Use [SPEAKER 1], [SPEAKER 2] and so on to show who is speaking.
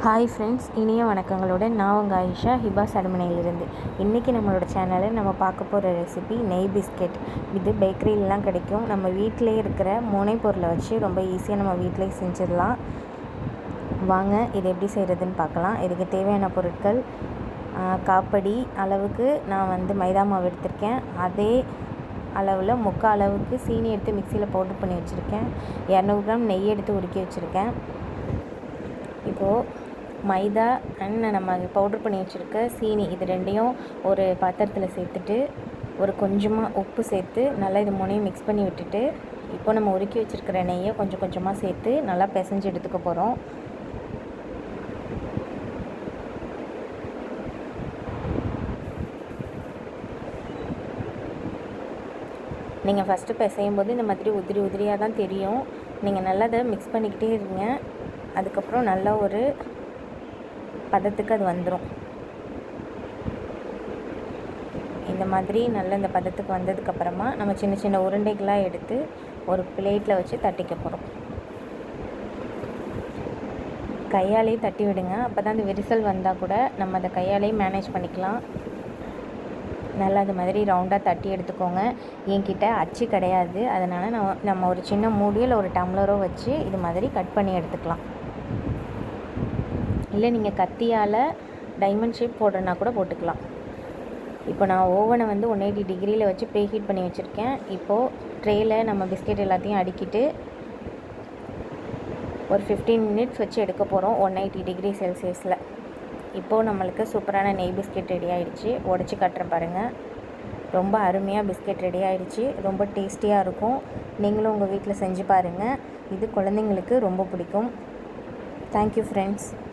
[SPEAKER 1] hi friends இனிய வணக்கங்களுடன் நான் உங்கள் ஆயிஷா ஹிபாஸ் அடமனையிலிருந்து இன்றைக்கி நம்மளோட சேனலில் நம்ம பார்க்க போகிற ரெசிபி நெய் பிஸ்கெட் இது பேக்கரியிலலாம் கிடைக்கும் நம்ம வீட்டிலே இருக்கிற முனை பொருளை வச்சு ரொம்ப ஈஸியாக நம்ம வீட்டிலே செஞ்சிடலாம் வாங்க இது எப்படி செய்கிறதுன்னு பார்க்கலாம் இதுக்கு தேவையான பொருட்கள் ஆ, காப்படி அளவுக்கு நான் வந்து மைதா மாவு எடுத்திருக்கேன் அதே அளவில் முக்கால் அளவுக்கு சீனி எடுத்து மிக்சியில் பவுடர் பண்ணி வச்சுருக்கேன் இரநூறு கிராம் நெய் எடுத்து உருக்கி வச்சுருக்கேன் இப்போது மைதா அண்ட் நம்ம பவுடர் பண்ணி வச்சுருக்க சீனி இது ரெண்டையும் ஒரு பாத்திரத்தில் சேர்த்துட்டு ஒரு கொஞ்சமாக உப்பு சேர்த்து நல்லா இது மூணையும் மிக்ஸ் பண்ணி விட்டுட்டு இப்போ நம்ம உருக்கி வச்சுருக்கிற நெய்யை கொஞ்சம் கொஞ்சமாக சேர்த்து நல்லா பிசைஞ்சு எடுத்துக்க போகிறோம் நீங்கள் ஃபஸ்ட்டு பிசையும் போது இந்த மாதிரி உதிரி உதிரியாக தான் தெரியும் நீங்கள் நல்லா அதை மிக்ஸ் பண்ணிக்கிட்டே இருங்க அதுக்கப்புறம் நல்ல ஒரு பதத்துக்கு அது வந்துடும் இந்த மாதிரி நல்ல இந்த பதத்துக்கு வந்ததுக்கப்புறமா நம்ம சின்ன சின்ன உருண்டைகளாக எடுத்து ஒரு பிளேட்டில் வச்சு தட்டிக்க போகிறோம் கையாலே தட்டி விடுங்க அப்போ தான் அந்த விரிசல் வந்தால் கூட நம்ம அதை கையாலே மேனேஜ் பண்ணிக்கலாம் நல்லா அது மாதிரி ரவுண்டாக தட்டி எடுத்துக்கோங்க என்கிட்ட அச்சு கிடையாது அதனால் நம்ம நம்ம ஒரு சின்ன மூடியில் ஒரு டம்ளரோ வச்சு இது மாதிரி கட் பண்ணி எடுத்துக்கலாம் இல்லை நீங்கள் கத்தியால் டைமண்ட் ஷேப் போடுறனா கூட போட்டுக்கலாம் இப்போ நான் ஓவனை வந்து ஒன் எயிட்டி டிகிரியில் வச்சு ப்ரீ ஹீட் பண்ணி வச்சுருக்கேன் இப்போது ட்ரேயில் நம்ம பிஸ்கெட் எல்லாத்தையும் அடுக்கிட்டு ஒரு ஃபிஃப்டீன் மினிட்ஸ் வச்சு எடுக்க போகிறோம் ஒன் எயிட்டி டிகிரி செல்சியஸில் இப்போது நம்மளுக்கு சூப்பரான நெய் பிஸ்கெட் ரெடி ஆகிடுச்சு உடச்சி கட்டுறேன் பாருங்கள் ரொம்ப அருமையாக பிஸ்கெட் ரெடி ஆகிடுச்சு ரொம்ப டேஸ்டியாக இருக்கும் நீங்களும் உங்கள் வீட்டில் செஞ்சு பாருங்கள் இது குழந்தைங்களுக்கு ரொம்ப பிடிக்கும் தேங்க்யூ ஃப்ரெண்ட்ஸ்